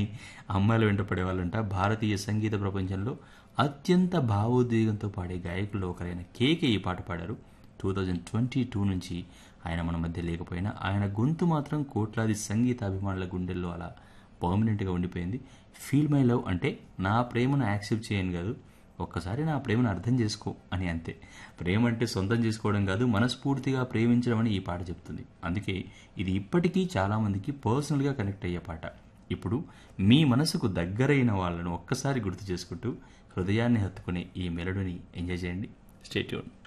అని అమ్మాయిలు వెంట పడేవాళ్ళంట భారతీయ సంగీత ప్రపంచంలో అత్యంత భావోద్వేగంతో పాడే గాయకుల్లో ఒకరైన కేకే ఈ పాట పాడారు టూ థౌజండ్ ట్వంటీ టూ నుంచి ఆయన మన మధ్య లేకపోయినా ఆయన గొంతు మాత్రం కోట్లాది సంగీత అభిమానుల గుండెల్లో అలా పర్మనెంట్గా ఉండిపోయింది ఫీల్ మై లవ్ అంటే నా ప్రేమను యాక్సెప్ట్ చేయను కాదు ఒక్కసారి నా ప్రేమను అర్థం చేసుకో అని అంతే ప్రేమ అంటే సొంతం చేసుకోవడం కాదు మనస్ఫూర్తిగా ప్రేమించడం అని ఈ పాట చెప్తుంది అందుకే ఇది ఇప్పటికీ చాలామందికి పర్సనల్గా కనెక్ట్ అయ్యే పాట ఇప్పుడు మీ మనసుకు దగ్గరైన వాళ్ళను ఒక్కసారి గుర్తు చేసుకుంటూ హృదయాన్ని హత్తుకునే ఈ మెలడీని ఎంజాయ్ చేయండి స్టేట్యూన్